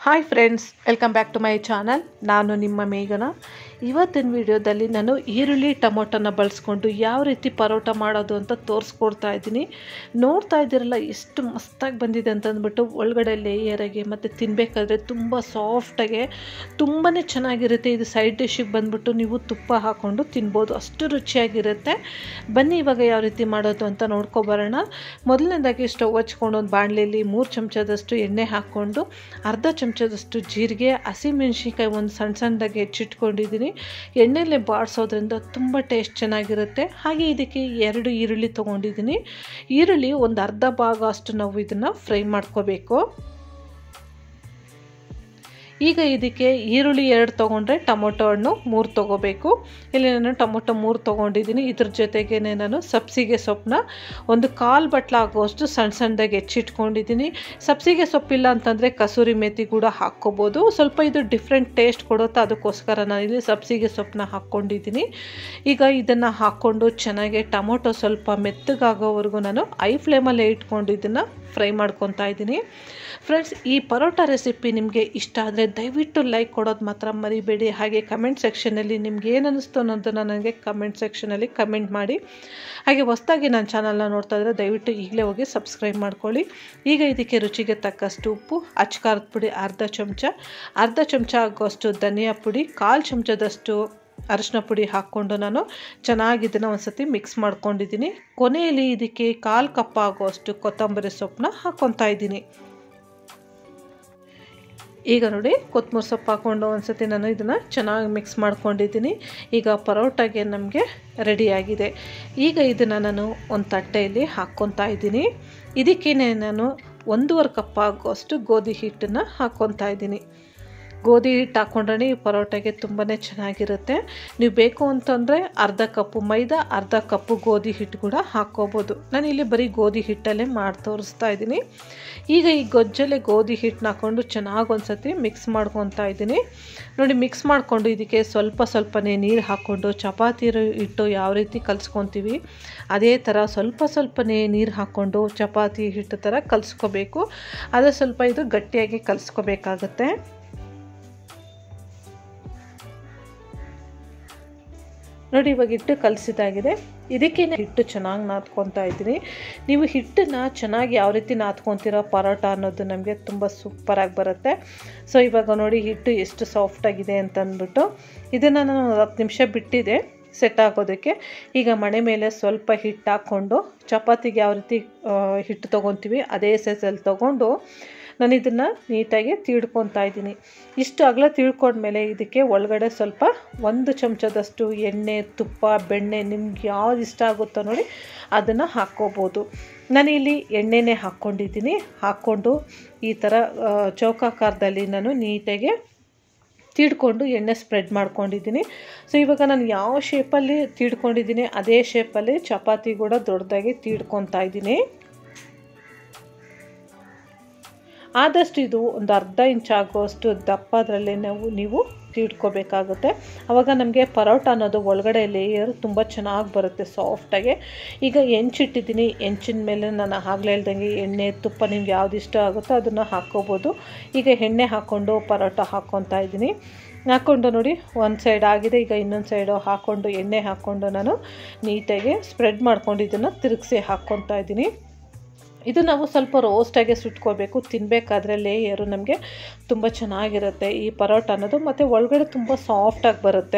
hi friends welcome back to my channel ನಾನು ನಿಮ್ಮ ಮೇಘನ ಇವತ್ತಿನ ವಿಡಿಯೋದಲ್ಲಿ ನಾನು ಈರುಳ್ಳಿ ಟೊಮೊಟೊನ ಬಳಸ್ಕೊಂಡು ಯಾವ ರೀತಿ ಪರೋಟ ಮಾಡೋದು ಅಂತ ತೋರಿಸ್ಕೊಡ್ತಾ ಇದ್ದೀನಿ ನೋಡ್ತಾ ಇದ್ದೀರಲ್ಲ ಎಷ್ಟು ಮಸ್ತಾಗಿ ಬಂದಿದೆ ಅಂತ ಅಂದ್ಬಿಟ್ಟು ಒಳಗಡೆ ಲೇಯರಾಗಿ ಮತ್ತು ತಿನ್ನಬೇಕಾದ್ರೆ ತುಂಬ ಸಾಫ್ಟಾಗೆ ತುಂಬಾ ಚೆನ್ನಾಗಿರುತ್ತೆ ಇದು ಸೈಡ್ ಡಿಶ್ಶಿಗೆ ಬಂದ್ಬಿಟ್ಟು ನೀವು ತುಪ್ಪ ಹಾಕ್ಕೊಂಡು ತಿನ್ಬೋದು ಅಷ್ಟು ರುಚಿಯಾಗಿರುತ್ತೆ ಬನ್ನಿ ಇವಾಗ ಯಾವ ರೀತಿ ಮಾಡೋದು ಅಂತ ನೋಡ್ಕೊಬರೋಣ ಮೊದಲನೇದಾಗಿ ಸ್ಟವ್ ಹಚ್ಕೊಂಡು ಒಂದು ಬಾಣಲೆಯಲ್ಲಿ ಮೂರು ಚಮಚದಷ್ಟು ಎಣ್ಣೆ ಹಾಕ್ಕೊಂಡು ಅರ್ಧ ಚಮಚದಷ್ಟು ಜೀರಿಗೆ ಹಸಿಮೆಣ್ಸಿನ್ಕಾಯಿ ಒಂದು ಸಣ್ಣ ಸಣ್ಣದಾಗಿ ಹೆಚ್ಚಿಟ್ಕೊಂಡಿದ್ದೀನಿ ಎಣ್ಣೆಲೆ ಬಾಡಿಸೋದ್ರಿಂದ ತುಂಬ ಟೇಸ್ಟ್ ಚೆನ್ನಾಗಿರುತ್ತೆ ಹಾಗೆ ಇದಕ್ಕೆ ಎರಡು ಈರುಳ್ಳಿ ತೊಗೊಂಡಿದ್ದೀನಿ ಈರುಳ್ಳಿ ಒಂದು ಅರ್ಧ ಭಾಗ ಅಷ್ಟು ನಾವು ಇದನ್ನು ಫ್ರೈ ಮಾಡ್ಕೋಬೇಕು ಈಗ ಇದಕ್ಕೆ ಈರುಳ್ಳಿ ಎರಡು ತೊಗೊಂಡ್ರೆ ಟೊಮೊಟೊ ಹಣ್ಣು ಮೂರು ತೊಗೋಬೇಕು ಇಲ್ಲಿ ನಾನು ಟೊಮೊಟೊ ಮೂರು ತೊಗೊಂಡಿದ್ದೀನಿ ಇದ್ರ ಜೊತೆಗೇ ನಾನು ಸಬ್ಸಿಗೆ ಸೊಪ್ಪನ್ನ ಒಂದು ಕಾಲು ಬಟ್ಲ ಆಗುವಷ್ಟು ಸಣ್ಣ ಸಣ್ಣದಾಗಿ ಹೆಚ್ಚಿಟ್ಕೊಂಡಿದ್ದೀನಿ ಸಬ್ಸಿಗೆ ಸೊಪ್ಪಿಲ್ಲ ಅಂತಂದರೆ ಕಸೂರಿ ಮೇಥಿ ಕೂಡ ಹಾಕ್ಕೋಬೋದು ಸ್ವಲ್ಪ ಇದು ಡಿಫ್ರೆಂಟ್ ಟೇಸ್ಟ್ ಕೊಡುತ್ತೆ ಅದಕ್ಕೋಸ್ಕರ ನಾನು ಇಲ್ಲಿ ಸಬ್ಸಿಗೆ ಸೊಪ್ಪನ್ನ ಹಾಕ್ಕೊಂಡಿದ್ದೀನಿ ಈಗ ಇದನ್ನು ಹಾಕ್ಕೊಂಡು ಚೆನ್ನಾಗಿ ಟೊಮೊಟೊ ಸ್ವಲ್ಪ ಮೆತ್ತಗಾಗೋವರೆಗೂ ನಾನು ಐ ಫ್ಲೇಮಲ್ಲೇ ಇಟ್ಕೊಂಡು ಇದನ್ನು ಫ್ರೈ ಮಾಡ್ಕೊತಾ ಇದ್ದೀನಿ ಫ್ರೆಂಡ್ಸ್ ಈ ಪರೋಟ ರೆಸಿಪಿ ನಿಮಗೆ ಇಷ್ಟ ಆದರೆ ದಯವಿಟ್ಟು ಲೈಕ್ ಕೊಡೋದು ಮಾತ್ರ ಮರಿಬೇಡಿ ಹಾಗೆ ಕಮೆಂಟ್ ಸೆಕ್ಷನಲ್ಲಿ ನಿಮ್ಗೆ ಏನು ಅನ್ನಿಸ್ತು ಅನ್ನೋದನ್ನು ನನಗೆ ಕಮೆಂಟ್ ಸೆಕ್ಷನಲ್ಲಿ ಕಮೆಂಟ್ ಮಾಡಿ ಹಾಗೆ ಹೊಸ್ದಾಗಿ ನನ್ನ ಚಾನಲ್ನ ನೋಡ್ತಾ ಇದ್ದರೆ ದಯವಿಟ್ಟು ಈಗಲೇ ಹೋಗಿ ಸಬ್ಸ್ಕ್ರೈಬ್ ಮಾಡ್ಕೊಳ್ಳಿ ಈಗ ಇದಕ್ಕೆ ರುಚಿಗೆ ತಕ್ಕಷ್ಟು ಉಪ್ಪು ಅಚ್ಕಾರದ ಪುಡಿ ಅರ್ಧ ಚಮಚ ಅರ್ಧ ಚಮಚ ಆಗುವಷ್ಟು ಧನಿಯಾ ಪುಡಿ ಕಾಲು ಚಮಚದಷ್ಟು ಅರಿಶಿನ ಪುಡಿ ಹಾಕ್ಕೊಂಡು ನಾನು ಚೆನ್ನಾಗಿ ಇದನ್ನು ಒಂದು ಸತಿ ಮಿಕ್ಸ್ ಮಾಡ್ಕೊಂಡಿದ್ದೀನಿ ಕೊನೆಯಲ್ಲಿ ಇದಕ್ಕೆ ಕಾಲು ಕಪ್ ಆಗುವಷ್ಟು ಕೊತ್ತಂಬರಿ ಸೊಪ್ಪನ್ನ ಹಾಕ್ಕೊತಾ ಇದ್ದೀನಿ ಈಗ ನೋಡಿ ಕೊತ್ತಂಬರಿ ಸೊಪ್ಪು ಹಾಕ್ಕೊಂಡು ಒಂದು ಸತಿ ನಾನು ಇದನ್ನು ಚೆನ್ನಾಗಿ ಮಿಕ್ಸ್ ಮಾಡ್ಕೊಂಡಿದ್ದೀನಿ ಈಗ ಪರೋಟಾಗೆ ನಮಗೆ ರೆಡಿಯಾಗಿದೆ ಈಗ ಇದನ್ನು ನಾನು ಒಂದು ತಟ್ಟೆಯಲ್ಲಿ ಹಾಕ್ಕೊತಾ ಇದ್ದೀನಿ ಇದಕ್ಕೇ ನಾನು ಒಂದೂವರೆ ಕಪ್ ಆಗುವಷ್ಟು ಗೋಧಿ ಹಿಟ್ಟನ್ನು ಹಾಕ್ಕೊತಾ ಇದ್ದೀನಿ ಗೋಧಿ ಹಿಟ್ಟು ಹಾಕ್ಕೊಂಡ್ರೆ ಈ ಪರೋಟಾಗೆ ತುಂಬಾ ಚೆನ್ನಾಗಿರುತ್ತೆ ನೀವು ಬೇಕು ಅಂತಂದರೆ ಅರ್ಧ ಕಪ್ಪು ಮೈದಾ ಅರ್ಧ ಕಪ್ಪು ಗೋಧಿ ಹಿಟ್ಟು ಕೂಡ ಹಾಕ್ಕೋಬೋದು ನಾನು ಇಲ್ಲಿ ಬರೀ ಗೋಧಿ ಹಿಟ್ಟಲ್ಲೇ ಮಾಡಿ ತೋರಿಸ್ತಾ ಇದ್ದೀನಿ ಈಗ ಈ ಗೊಜ್ಜಲ್ಲೇ ಗೋಧಿ ಹಿಟ್ಟನ್ನ ಹಾಕ್ಕೊಂಡು ಚೆನ್ನಾಗಿ ಒಂದು ಸತಿ ಮಿಕ್ಸ್ ಮಾಡ್ಕೊತಾ ಇದ್ದೀನಿ ನೋಡಿ ಮಿಕ್ಸ್ ಮಾಡಿಕೊಂಡು ಇದಕ್ಕೆ ಸ್ವಲ್ಪ ಸ್ವಲ್ಪನೇ ನೀರು ಹಾಕ್ಕೊಂಡು ಚಪಾತಿ ಹಿಟ್ಟು ಯಾವ ರೀತಿ ಕಲಿಸ್ಕೊತೀವಿ ಅದೇ ಥರ ಸ್ವಲ್ಪ ಸ್ವಲ್ಪನೇ ನೀರು ಹಾಕ್ಕೊಂಡು ಚಪಾತಿ ಹಿಟ್ಟು ಥರ ಕಲಿಸ್ಕೋಬೇಕು ಅದೇ ಸ್ವಲ್ಪ ಇದು ಗಟ್ಟಿಯಾಗಿ ಕಲಿಸ್ಕೋಬೇಕಾಗತ್ತೆ ನೋಡಿ ಇವಾಗ ಹಿಟ್ಟು ಕಲಸಿದಾಗಿದೆ ಇದಕ್ಕೆ ಹಿಟ್ಟು ಚೆನ್ನಾಗಿ ನಾದ್ಕೊತಾ ಇದ್ದೀನಿ ನೀವು ಹಿಟ್ಟನ್ನು ಚೆನ್ನಾಗಿ ಯಾವ ರೀತಿ ನಾದ್ಕೊತೀರೋ ಪರೋಟ ಅನ್ನೋದು ನಮಗೆ ತುಂಬ ಸೂಪರಾಗಿ ಬರುತ್ತೆ ಸೊ ಇವಾಗ ನೋಡಿ ಹಿಟ್ಟು ಎಷ್ಟು ಸಾಫ್ಟಾಗಿದೆ ಅಂತ ಅಂದ್ಬಿಟ್ಟು ಇದನ್ನು ನಾನು ಹತ್ತು ನಿಮಿಷ ಬಿಟ್ಟಿದೆ ಸೆಟ್ ಆಗೋದಕ್ಕೆ ಈಗ ಮಣೆ ಮೇಲೆ ಸ್ವಲ್ಪ ಹಿಟ್ಟು ಹಾಕ್ಕೊಂಡು ಚಪಾತಿಗೆ ಯಾವ ರೀತಿ ಹಿಟ್ಟು ತೊಗೊತೀವಿ ಅದೇ ಸೈಜಲ್ಲಿ ತೊಗೊಂಡು ನಾನು ಇದನ್ನು ನೀಟಾಗಿ ತೀಡ್ಕೊತಾ ಇದ್ದೀನಿ ಇಷ್ಟು ಅಗಲ ತೀಡ್ಕೊಂಡ್ಮೇಲೆ ಇದಕ್ಕೆ ಒಳಗಡೆ ಸ್ವಲ್ಪ ಒಂದು ಚಮಚದಷ್ಟು ಎಣ್ಣೆ ತುಪ್ಪ ಬೆಣ್ಣೆ ನಿಮ್ಗೆ ಯಾವ್ದು ಇಷ್ಟ ಆಗುತ್ತೋ ನೋಡಿ ಅದನ್ನು ಹಾಕ್ಕೋಬೋದು ನಾನಿಲ್ಲಿ ಎಣ್ಣೆನೇ ಹಾಕ್ಕೊಂಡಿದ್ದೀನಿ ಹಾಕ್ಕೊಂಡು ಈ ಥರ ಚೌಕಾಕಾರದಲ್ಲಿ ನಾನು ನೀಟಾಗಿ ತೀಡ್ಕೊಂಡು ಎಣ್ಣೆ ಸ್ಪ್ರೆಡ್ ಮಾಡ್ಕೊಂಡಿದ್ದೀನಿ ಸೊ ಇವಾಗ ನಾನು ಯಾವ ಶೇಪಲ್ಲಿ ತೀಡ್ಕೊಂಡಿದ್ದೀನಿ ಅದೇ ಶೇಪಲ್ಲಿ ಚಪಾತಿ ಕೂಡ ದೊಡ್ಡದಾಗಿ ತೀಡ್ಕೊತಾ ಇದ್ದೀನಿ ಆದಷ್ಟು ಇದು ಒಂದು ಅರ್ಧ ಇಂಚ್ ಆಗುವಷ್ಟು ದಪ್ಪದರಲ್ಲೇ ನಾವು ನೀವು ತೀಡ್ಕೋಬೇಕಾಗುತ್ತೆ ಆವಾಗ ನಮಗೆ ಪರೋಟ ಅನ್ನೋದು ಒಳಗಡೆ ಲೇಯರ್ ತುಂಬ ಚೆನ್ನಾಗಿ ಬರುತ್ತೆ ಸಾಫ್ಟಾಗಿ ಈಗ ಹೆಂಚಿಟ್ಟಿದ್ದೀನಿ ಹೆಂಚಿನ ಮೇಲೆ ನಾನು ಆಗಲೇ ಹೇಳ್ದಂಗೆ ಎಣ್ಣೆ ತುಪ್ಪ ನಿಮ್ಗೆ ಯಾವ್ದು ಇಷ್ಟ ಆಗುತ್ತೋ ಅದನ್ನು ಹಾಕ್ಕೋಬೋದು ಈಗ ಎಣ್ಣೆ ಹಾಕ್ಕೊಂಡು ಪರೋಟ ಹಾಕ್ಕೊತಾ ಇದ್ದೀನಿ ಹಾಕ್ಕೊಂಡು ನೋಡಿ ಒಂದು ಸೈಡ್ ಆಗಿದೆ ಈಗ ಇನ್ನೊಂದು ಸೈಡು ಹಾಕ್ಕೊಂಡು ಎಣ್ಣೆ ಹಾಕ್ಕೊಂಡು ನಾನು ನೀಟಾಗಿ ಸ್ಪ್ರೆಡ್ ಮಾಡ್ಕೊಂಡು ಇದನ್ನು ತಿರುಗಿಸಿ ಹಾಕ್ಕೊತಾ ಇದ್ದೀನಿ ಇದು ನಾವು ಸ್ವಲ್ಪ ರೋಸ್ಟಾಗೆ ಸುಟ್ಕೋಬೇಕು ತಿನ್ನಬೇಕಾದ್ರೆ ಲೇಯರು ನಮಗೆ ತುಂಬ ಚೆನ್ನಾಗಿರುತ್ತೆ ಈ ಪರೋಟ ಅನ್ನೋದು ಮತ್ತು ಒಳಗಡೆ ತುಂಬ ಸಾಫ್ಟಾಗಿ ಬರುತ್ತೆ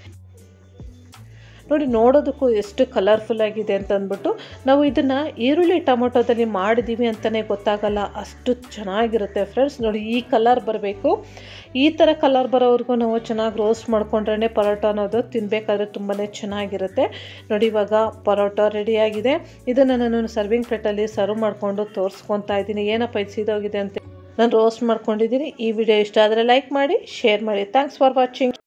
ನೋಡಿ ನೋಡೋದಕ್ಕೂ ಎಷ್ಟು ಕಲರ್ಫುಲ್ ಆಗಿದೆ ಅಂತ ಅಂದ್ಬಿಟ್ಟು ನಾವು ಇದನ್ನು ಈರುಳ್ಳಿ ಟೊಮೊಟೊದಲ್ಲಿ ಮಾಡಿದ್ದೀವಿ ಅಂತಲೇ ಗೊತ್ತಾಗಲ್ಲ ಅಷ್ಟು ಚೆನ್ನಾಗಿರುತ್ತೆ ಫ್ರೆಂಡ್ಸ್ ನೋಡಿ ಈ ಕಲರ್ ಬರಬೇಕು ಈ ಥರ ಕಲರ್ ಬರೋವರೆಗೂ ನಾವು ಚೆನ್ನಾಗಿ ರೋಸ್ಟ್ ಮಾಡ್ಕೊಂಡ್ರೆ ಪರೋಟ ಅನ್ನೋದು ತಿನ್ನಬೇಕಾದ್ರೆ ತುಂಬಾ ಚೆನ್ನಾಗಿರುತ್ತೆ ನೋಡಿ ಇವಾಗ ಪರೋಟ ರೆಡಿಯಾಗಿದೆ ಇದನ್ನು ನಾನು ಸರ್ವಿಂಗ್ ಪ್ಲೇಟಲ್ಲಿ ಸರ್ವ್ ಮಾಡಿಕೊಂಡು ತೋರಿಸ್ಕೊತಾ ಇದ್ದೀನಿ ಏನಪ್ಪ ಇದು ಸೀದೋಗಿದೆ ಅಂತ ನಾನು ರೋಸ್ಟ್ ಮಾಡ್ಕೊಂಡಿದ್ದೀನಿ ಈ ವಿಡಿಯೋ ಇಷ್ಟ ಆದರೆ ಲೈಕ್ ಮಾಡಿ ಶೇರ್ ಮಾಡಿ ಥ್ಯಾಂಕ್ಸ್ ಫಾರ್ ವಾಚಿಂಗ್